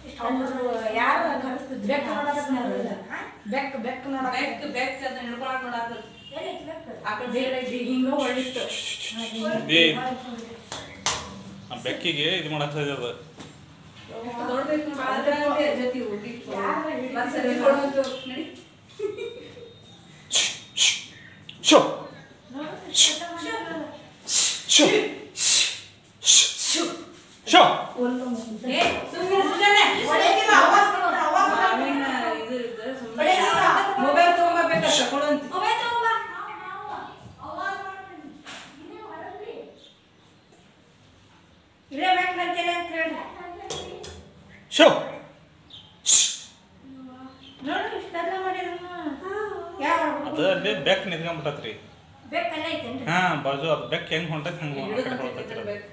ಅವ್ರು ಯಾರು ಕರೆಸ್ತಿದ್ರು ಬೆಕ್ಕು ನೋಡಕತ್ತ್ ನೋಡು. ಹಾ? ಬೆಕ್ ಬೆಕ್ ನೋಡ ಬೆಕ್ ಬೆಕ್ ಅದನ್ನ ಹಿಡ್ಕೊಳಕ್ ನೋಡಾತದ ಎಲ್ಲೈತಿ ಬೆಕ್ಕು? ಆ ಕಡೆ ಬೇರೆ ಐತಿ ಹಿಂಗ ಹೊಳಿತು ಏ ಆ ಬೆಕ್ಕಿಗೆ ಇದು ಮಾಡಕ್ ಅದು ದೊಡ್ಡದೈತಿ ನೋಡು, ಅದ್ರಾಗೆ ಜೊತೆ ಹುಡ್ಗಿ. ಮತ್ತ್ ಸರಿ ಹಿಡ್ಕೊಳೋದು. ನಡಿ. Show show. ಶೋ ಶೋ ಏ, ಸುಮ್ನೆ ಸುಜಾನೆ. ಹೊಡೆಯಂಗಿಲ್ಲ, ಆವಾಜ್ ಮಾಡ್ತಾರೆ, ಆವಾಜ್ ಮಾಡ್ತಾರೆ. ಮಾವಿನ ಇದು ಇದ್ರೆ ಸುಮ್ನೆ ಹೊಡೆಯಂಗಿಲ್ಲ. Mobile ತಗೊಂಬರ್ಬೇಕಂತ ತಗೊಳಂತ mobile ತಗೊಂಬಾ. ಇಲ್ಲೇ ಬೆಕ್ಕು ಬಂತಿಲ್ಲ ಅಂತ ಹೇಳಿ. ಶೋ ನೋಡು ಇಷ್ಟೆಲ್ಲ ಮಾಡಿದ್ರು ಯಾವ ಅದು ಅಲ್ಲಿ ಬೆಕ್ ನಿಂತ್ಕೊಂಡ್ಬಿಟ್ಟತ್ರಿ ಬೆಕ್ಕಲ್ಲ ಐತೇನ್ರಿ ಹಾ ಬಾಜು ಅದು ಬೆಕ್ ಹೆಂಗ್ ಹೊಂಟೈತಿ ಹಂಗ ಆ ಕಡೆ ಹೊರಟೈತಿ ಹಿಡಿದು ಅದು. ಬೆಕ್